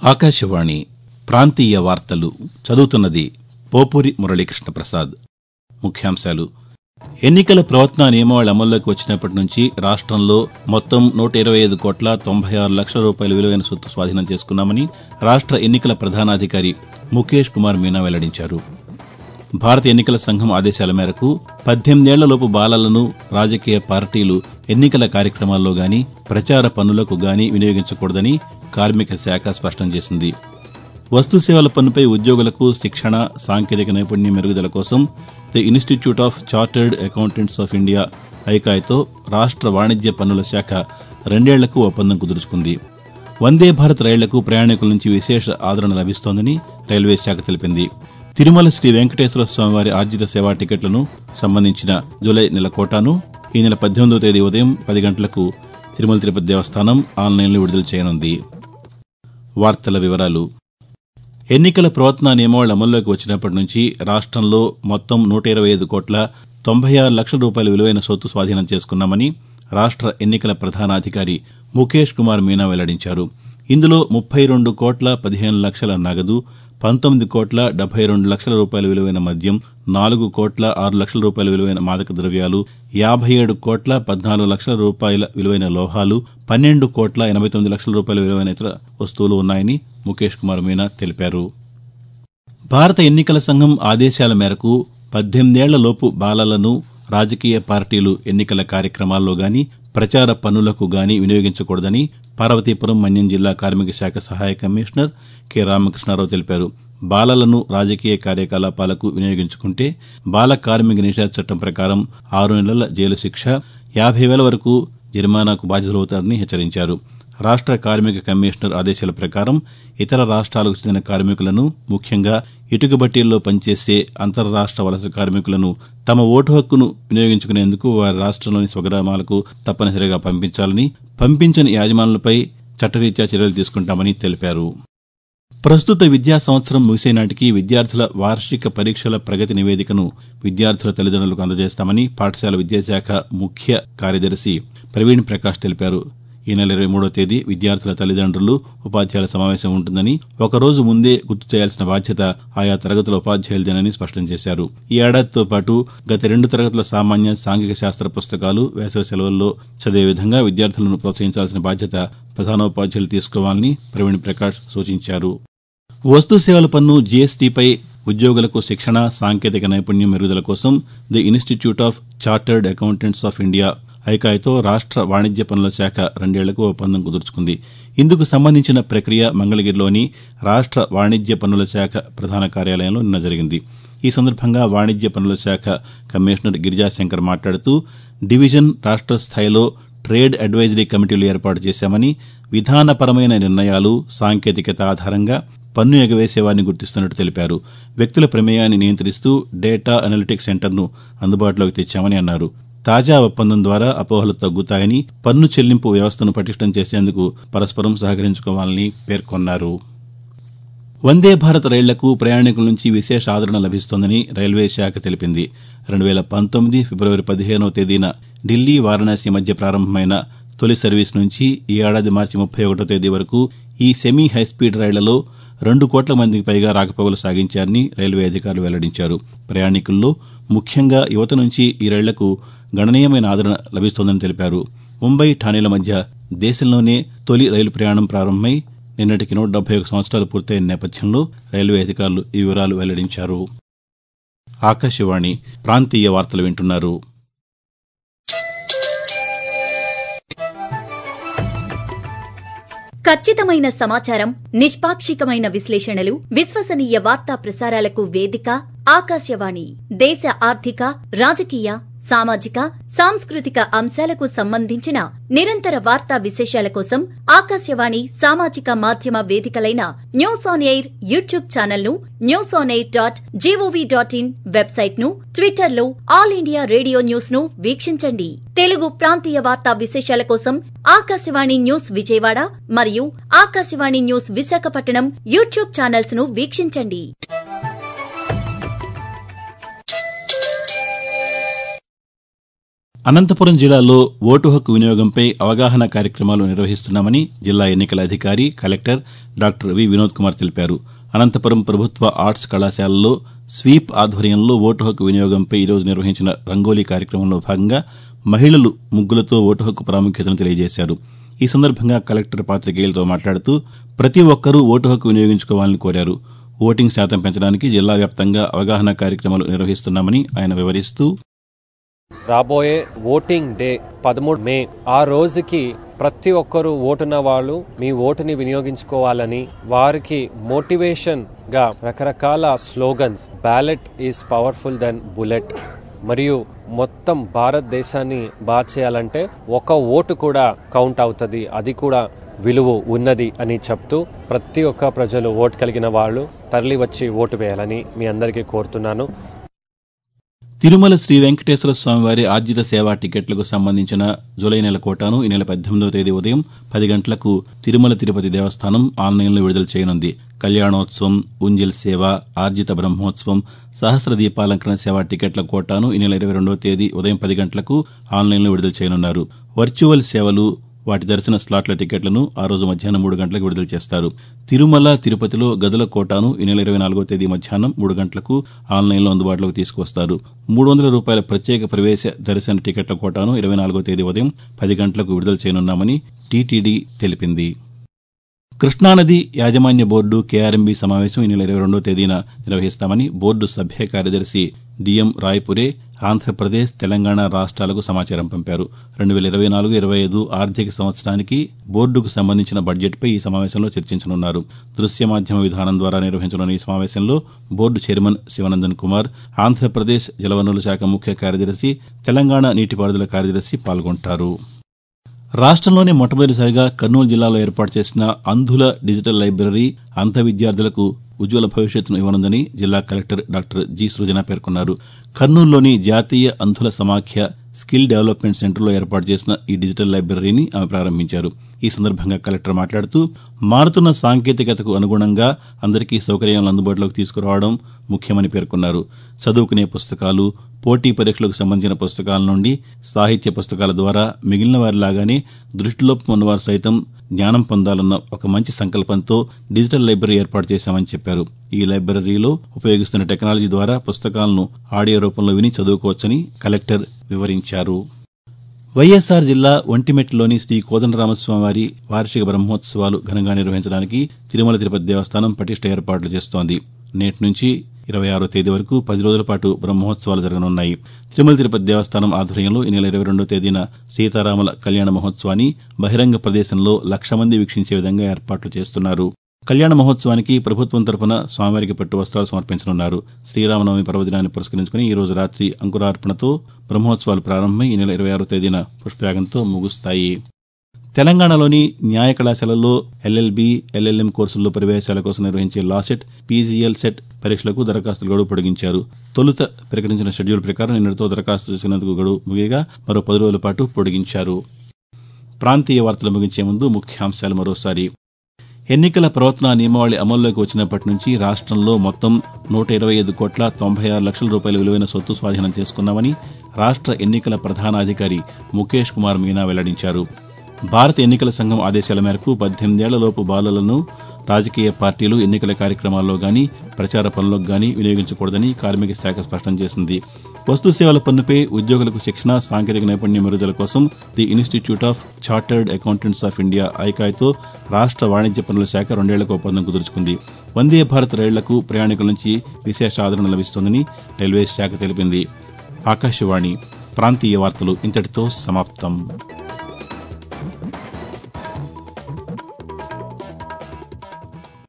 ఆకాశవాణి ప్రాంతీయ వార్తలు చదువుతున్నది పోపూరి మురళీకృష్ణ ప్రసాద్ ముఖ్యాంశాలు ఎన్నికల ప్రవర్తన నియమావళి అమల్లోకి వచ్చినప్పటి నుంచి రాష్టంలో మొత్తం నూట ఇరవై ఐదు కోట్ల తొంభై ఆరు లక్షల రూపాయల విలువైన సొత్తు స్వాధీనం చేసుకున్నామని రాష్ట ఎన్నికల ప్రధానాధికారి ముఖేష్ కుమార్ మీనా వెల్లడించారు భారత ఎన్నికల సంఘం ఆదేశాల మేరకు పద్దెనిమిదేళ్లలోపు బాలలను రాజకీయ పార్టీలు ఎన్నికల కార్యక్రమాల్లో గాని ప్రచార పన్నులకు గాని వినియోగించకూడదని కార్మిక శాఖ స్పష్టం చేసింది వస్తు సేవల పన్నుపై ఉద్యోగులకు శిక్షణ సాంకేతిక నైపుణ్యం మెరుగుదల కోసం the institute of chartered accountants of India ఐకాయ్తో రాష్ట వాణిజ్య పన్నుల శాఖ రెండేళ్లకు ఒప్పందం కుదుర్చుకుంది వందే భారత్ రైళ్లకు ప్రయాణికుల నుంచి విశేష ఆదరణ లభిస్తోందని రైల్వే శాఖ తెలిపింది తిరుమల శ్రీ వెంకటేశ్వర స్వామివారి ఆర్జిత సేవా టికెట్లను సంబంధించిన జూలై నెల కోటాను ఈ నెల పద్దెనిమిదవ తేదీ ఉదయం పది గంటలకు తిరుమల తిరుపతి దేవస్థానం ఆన్లైన్లో విడుదల చేయనుంది వార్తల వివరాలు ఎన్నికల ప్రవర్తన నియమావళి అమల్లోకి వచ్చినప్పటి నుంచి రాష్టంలో మొత్తం నూట ఇరవై ఐదు కోట్ల తొంభై ఆరు లక్షల రూపాయల విలువైన సొత్తు స్వాధీనం చేసుకున్నామని రాష్ట ఎన్నికల ప్రధానాధికారి ముఖేష్ కుమార్ మీనా వెల్లడించారు ఇందులో ముప్పై రెండు కోట్ల పదిహేను లక్షల నగదు పంతొమ్మిది కోట్ల డెబ్బై రెండు లక్షల రూపాయల విలువైన మద్యం నాలుగు కోట్ల ఆరు లక్షల రూపాయల విలువైన మాదక ద్రవ్యాలు యాభై ఏడు కోట్ల పద్నాలుగు లక్షల రూపాయల విలువైన లోహాలు పన్నెండు కోట్ల ఎనభై తొమ్మిది లక్షల రూపాయల విలువైన ఇతర వస్తువులు ఉన్నాయని ముఖేష్ కుమార్ మీనా తెలిపారు భారత ఎన్నికల సంఘం ఆదేశాల మేరకు పద్దెనిమిదేళ్ల లోపు బాలలను రాజకీయ పార్టీలు ఎన్నికల కార్యక్రమాల్లో గాని ప్రచార పన్నులకు గాని వినియోగించకూడదని పార్వతీపురం మన్యం జిల్లా కార్మిక శాఖ సహాయ కమిషనర్ కె రామకృష్ణారావు తెలిపారు బాలలను రాజకీయ కార్యకలాపాలకు వినియోగించుకుంటే బాల కార్మిక నిషేధ చట్టం ప్రకారం ఆరు నెలల జైలు శిక్ష యాభై వేల వరకు జరిమానాకు బాధ్యులవుతారని హెచ్చరించారు రాష్ట కార్మిక కమిషనర్ ఆదేశాల ప్రకారం ఇతర రాష్ట్రాలకు చెందిన కార్మికులను ముఖ్యంగా ఇటుక బట్టీల్లో పనిచేసే అంతర్రాష్ట వలస కార్మికులను తమ ఓటు హక్కును వినియోగించుకునేందుకు వారి రాష్టంలోని స్వగ్రామాలకు తప్పనిసరిగా పంపించాలని పంపించని యాజమానులపై చట్టరీత్యా చర్యలు తీసుకుంటామని తెలిపారు ప్రస్తుత విద్యా సంవత్సరం ముగిసే నాటికి విద్యార్థుల వార్షిక పరీక్షల ప్రగతి నివేదికను విద్యార్థుల తల్లిదండ్రులకు అందజేస్తామని పాఠశాల విద్యాశాఖ ముఖ్య కార్యదర్శి ప్రవీణ్ ప్రకాష్ తెలిపారు ఈ నెల ఇరవై మూడో తేదీ విద్యార్థుల తల్లిదండ్రులు ఉపాధ్యాయుల సమావేశం ఉంటుందని ఒకరోజు ముందే గుర్తు చేయాల్సిన బాధ్యత ఆయా తరగతుల ఉపాధ్యాయులదేనని స్పష్టం చేశారు ఈ ఏడాదితో పాటు గత రెండు తరగతుల సామాన్య సాంఘిక శాస్త్ర పుస్తకాలు వేసవి సెలవుల్లో చదివే విధంగా విద్యార్థులను ప్రోత్సహించాల్సిన బాధ్యత ప్రధానోపాధ్యాయులు తీసుకోవాలని ప్రవీణ్ ప్రకాష్ సూచించారు వస్తు సేవల పన్ను జీఎస్టీపై ఉద్యోగులకు శిక్షణ సాంకేతిక నైపుణ్యం మెరుగుదల కోసం the institute of chartered accountants of India ఐకాయ్తో రాష్ట వాణిజ్య పనుల శాఖ రెండేళ్లకు ఒప్పందం కుదుర్చుకుంది ఇందుకు సంబంధించిన ప్రక్రియ మంగళగిరిలోని రాష్ట వాణిజ్య పన్నుల శాఖ ప్రధాన కార్యాలయంలో నిన్న జరిగింది ఈ సందర్భంగా వాణిజ్య పన్నుల శాఖ కమిషనర్ గిరిజాశంకర్ మాట్లాడుతూ డివిజన్ రాష్ట స్థాయిలో ట్రేడ్ అడ్వైజరీ కమిటీలు ఏర్పాటు చేశామని విధానపరమైన నిర్ణయాలు సాంకేతికత ఆధారంగా పన్ను ఎగవేసేవారిని గుర్తిస్తున్నట్టు తెలిపారు వ్యక్తుల ప్రమేయాన్ని నియంత్రిస్తూ డేటా అనలిటిక్స్ సెంటర్ను అందుబాటులోకి తెచ్చామని అన్నారు తాజా ఒప్పందం ద్వారా అపోహలు తగ్గుతాయని పన్ను చెల్లింపు వ్యవస్థను పటిష్టం చేసేందుకు పరస్పరం సహకరించుకోవాలని పేర్కొన్నారు వందే భారత్ రైళ్లకు ప్రయాణికుల నుంచి విశేష ఆదరణ లభిస్తోందని రైల్వే శాఖ తెలిపింది రెండు వేల పంతొమ్మిది ఫిబ్రవరి పదిహేనవ తేదీన ఢిల్లీ వారణాసి మధ్య ప్రారంభమైన తొలి సర్వీస్ నుంచి ఈ ఏడాది మార్చి ముప్పై ఒకటో తేదీ వరకు ఈ సెమీ హైస్పీడ్ రైళ్లలో రెండు కోట్ల మందికి పైగా రాకపోకలు సాగించారని రైల్వే అధికారులు వెల్లడించారు ప్రయాణికుల్లో ముఖ్యంగా యువత నుంచి ఈ రైళ్లకు గణనీయమైన ఆదరణ లభిస్తోందని తెలిపారు ముంబై ఠానేల మధ్య దేశంలోనే తొలి రైలు ప్రయాణం ప్రారంభమై నిన్నటికి నూట డెబ్బై ఒక సంవత్సరాలు పూర్తయిన నేపథ్యంలో రైల్వే అధికారులు ఈ వివరాలు వెల్లడించారు ఆకాశవాణి ప్రాంతీయ వార్తలు వింటున్నారు ఖచ్చితమైన సమాచారం నిష్పాక్షికమైన విశ్లేషణలు విశ్వసనీయ వార్తా ప్రసారాలకు వేదిక ఆకాశవాణి దేశ ఆర్థిక రాజకీయ సామాజిక సాంస్కృతిక అంశాలకు సంబంధించిన నిరంతర వార్తా విశేషాల కోసం ఆకాశవాణి సామాజిక మాధ్యమ వేదికలైన news on air YouTube channel ను news on air dot GOV dot in website ను ట్విట్టర్ లో ఆల్ ఇండియా రేడియో న్యూస్ ను వీక్షించండి తెలుగు ప్రాంతీయ వార్తా విశేషాల కోసం ఆకాశవాణి న్యూస్ విజయవాడ మరియు Akashvani news Visakhapatnam YouTube channels ను వీక్షించండి అనంతపురం జిల్లాలో ఓటు హక్కు వినియోగంపై అవగాహన కార్యక్రమాలు నిర్వహిస్తున్నామని జిల్లా ఎన్నికల అధికారి collector doctor V Vinod Kumar తెలిపారు అనంతపురం ప్రభుత్వ ఆర్ట్స్ కళాశాలలో స్వీప్ ఆధ్వర్యంలో ఓటు హక్కు వినియోగంపై ఈరోజు నిర్వహించిన రంగోలీ కార్యక్రమంలో భాగంగా మహిళలు ముగ్గులతో ఓటు హక్కు ప్రాముఖ్యతను తెలియజేశారు ఈ సందర్భంగా కలెక్టర్ పాతికేయులతో మాట్లాడుతూ ప్రతి ఒక్కరూ ఓటు హక్కు వినియోగించుకోవాలని కోరారు ఓటింగ్ శాతం పెంచడానికి జిల్లా వ్యాప్తంగా అవగాహన కార్యక్రమాలు నిర్వహిస్తున్నామని ఆయన వివరిస్తూ రాబోయే ఓటింగ్ డే పదమూడు మే ఆ రోజుకి ప్రతి ఒక్కరూ ఓటున్న వాళ్ళు మీ ఓటుని వినియోగించుకోవాలని వారికి మోటివేషన్ గా రకరకాల slogans ballot is powerful then bullet మరియు మొత్తం భారతదేశాన్ని బాగా చేయాలంటే ఒక ఓటు కూడా కౌంట్ అవుతుంది అది కూడా విలువ ఉన్నది అని చెప్తూ ప్రతి ఒక్క ప్రజలు ఓటు కలిగిన వాళ్ళు తరలి వచ్చి ఓటు వేయాలని మీ అందరికీ కోరుతున్నాను తిరుమల శ్రీ వెంకటేశ్వర స్వామివారి ఆర్జిత సేవా టికెట్లకు సంబంధించిన జూలై నెల కోటాను ఈ నెల పద్దెనిమిదవ తేదీ ఉదయం పది గంటలకు తిరుమల తిరుపతి దేవస్థానం ఆన్లైన్లో విడుదల చేయనుంది కళ్యాణోత్సవం ఉంజల్ సేవ ఆర్జిత బ్రహ్మోత్సవం సహస్ర దీపాలంకరణ సేవా టికెట్ల కోటాను ఈ నెల ఇరవై రెండవ తేదీ ఉదయం పది గంటలకు ఆన్లైన్లో విడుదల చేయనున్నారు వర్చువల్ సేవలు వాటి దర్శన స్లాట్ల టికెట్లను ఆ రోజు మధ్యాహ్నం మూడు గంటలకు విడుదల చేస్తారు తిరుమల తిరుపతిలో గదుల కోటాను ఈ నెల ఇరవై నాలుగో తేదీ మధ్యాహ్నం మూడు గంటలకు ఆన్లైన్లో అందుబాటులోకి తీసుకువస్తారు మూడు వందల రూపాయల ప్రత్యేక ప్రవేశ దర్శన టికెట్ల కోటాను ఇరవై నాలుగో తేదీ ఉదయం పది గంటలకు విడుదల చేయనున్నామని టీటీడీ తెలిపింది కృష్ణానది యాజమాన్య బోర్డు కేఆర్ఎంబీ సమావేశం ఈ నెల ఇరవై రెండో తేదీన నిర్వహిస్తామని బోర్డు సభ్య కార్యదర్శి డిఎం రాయ్పురే ఆంధ్రప్రదేశ్ తెలంగాణ రాష్ట్రాలకు సమాచారం పంపారు రెండు వేల ఇరవై నాలుగు ఇరవై ఐదు ఆర్థిక సంవత్సరానికి బోర్డుకు సంబంధించిన బడ్జెట్పై ఈ సమావేశంలో చర్చించనున్నారు దృశ్య మాధ్యమ విధానం ద్వారా నిర్వహించనున్న ఈ సమావేశంలో బోర్డు చైర్మన్ శివనందన్ కుమార్ ఆంధ్రప్రదేశ్ జలవనరుల శాఖ ముఖ్య కార్యదర్శి తెలంగాణ నీటిపారుదల కార్యదర్శి పాల్గొంటారు రాష్ట్రంలోనే మొట్టమొదటిసారిగా కర్నూలు జిల్లాలో ఏర్పాటు చేసిన అంధుల డిజిటల్ లైబ్రరీ అంధ విద్యార్థులకు ఉజ్వల భవిష్యత్తును ఇవ్వనుందని జిల్లా కలెక్టర్ డాక్టర్ జి సృజన పేర్కొన్నారు కర్నూలులోని జాతీయ అంధుల సమాఖ్య స్కిల్ డెవలప్మెంట్ సెంటర్లో ఏర్పాటు చేసిన ఈ డిజిటల్ లైబ్రరీని ఆమె ప్రారంభించారు ఈ సందర్భంగా కలెక్టర్ మాట్లాడుతూ మారుతున్న సాంకేతికతకు అనుగుణంగా అందరికీ సౌకర్యాలను అందుబాటులోకి తీసుకురావడం ముఖ్యమని పేర్కొన్నారు చదువుకునే పుస్తకాలు పోటీ పరీక్షలకు సంబంధించిన పుస్తకాల నుండి సాహిత్య పుస్తకాల ద్వారా మిగిలిన వారిలాగానే దృష్టిలోపం ఉన్నవారు సైతం జ్ఞానం పొందాలన్న ఒక మంచి సంకల్పంతో డిజిటల్ లైబ్రరీ ఏర్పాటు చేశామని చెప్పారు ఈ లైబ్రరీలో ఉపయోగిస్తున్న టెక్నాలజీ ద్వారా పుస్తకాలను ఆడియో రూపంలో విని చదువుకోవచ్చని కలెక్టర్ వివరించారు వైఎస్ఆర్ జిల్లా ఒంటిమెట్లోని శ్రీ కోదండరామస్వామివారి వార్షిక బ్రహ్మోత్సవాలు ఘనంగా నిర్వహించడానికి తిరుమల తిరుపతి దేవస్థానం పటిష్ట ఏర్పాట్లు చేస్తోంది నేటి నుంచి ఇరవై ఆరో తేదీ వరకు పది రోజుల పాటు బ్రహ్మోత్సవాలు జరగనున్నాయి తిరుమల తిరుపతి దేవస్థానం ఆధ్వర్యంలో ఈ నెల ఇరవై రెండో తేదీన సీతారాముల కళ్యాణ మహోత్సవాన్ని బహిరంగ ప్రదేశంలో లక్ష మంది వీక్షించే విధంగా ఏర్పాట్లు చేస్తున్నారు కళ్యాణ మహోత్సవానికి ప్రభుత్వం తరపున స్వామివారికి పట్టు వస్త్రాలు సమర్పించనున్నారు శ్రీరామనవమి పర్వదినాన్ని పురస్కరించుకుని ఈ రోజు రాత్రి అంకురార్పణతో బ్రహ్మోత్సవాలు ప్రారంభమై ఈ నెల ఇరవై ఆరో తేదీన పుష్పయాగంతో ముగుస్తాయి తెలంగాణలోని న్యాయ కళాశాలల్లో ఎల్ఎల్బి ఎల్ఎల్ఎం కోర్సుల్లో ప్రవేశాల కోసం నిర్వహించే లాసెట్ పీజీఎల్ సెట్ పరీక్షలకు దరఖాస్తుల గడువు పొడిగించారు తొలుత ప్రకటించిన షెడ్యూల్ ప్రకారం నిన్నటితో దరఖాస్తు చేసినందుకు గడువు ముగియగా మరో పది రోజుల పాటు పొడిగించారు ప్రాంతీయ వార్తలు ముగించే ముందు ముఖ్యాంశాలు మరోసారి ఎన్నికల ప్రవర్తన నియమావళి అమల్లోకి వచ్చినప్పటి నుంచి రాష్ట్రంలో మొత్తం నూట ఇరవై ఐదు కోట్ల తొంభై ఆరు లక్షల రూపాయల విలువైన సొత్తు స్వాధీనం చేసుకున్నామని రాష్ట్ర ఎన్నికల ప్రధానాధికారి ముఖేష్ కుమార్ మీనా వెల్లడించారు భారత ఎన్నికల సంఘం ఆదేశాల మేరకు పద్దెనిమిదేళ్లలోపు బాలలను రాజకీయ పార్టీలు ఎన్నికల కార్యక్రమాల్లో గానీ ప్రచార పనులకు గానీ వినియోగించకూడదని కార్మిక శాఖ స్పష్టం చేసింది వస్తు సేవల పన్నుపై ఉద్యోగులకు శిక్షణ సాంకేతిక నైపుణ్య మెరుగుదల కోసం the institute of chartered accountants of India ఐకాయ్తో రాష్ట్ర వాణిజ్య పనుల శాఖ రెండేళ్లకు ఒప్పందం కుదుర్చుకుంది వందే భారత్ రైళ్లకు ప్రయాణికుల నుంచి విశేష ఆదరణ లభిస్తోందని రైల్వే శాఖ తెలిపింది ఆకాశవాణి ప్రాంతీయ వార్తలు ఇంతటితో సమాప్తం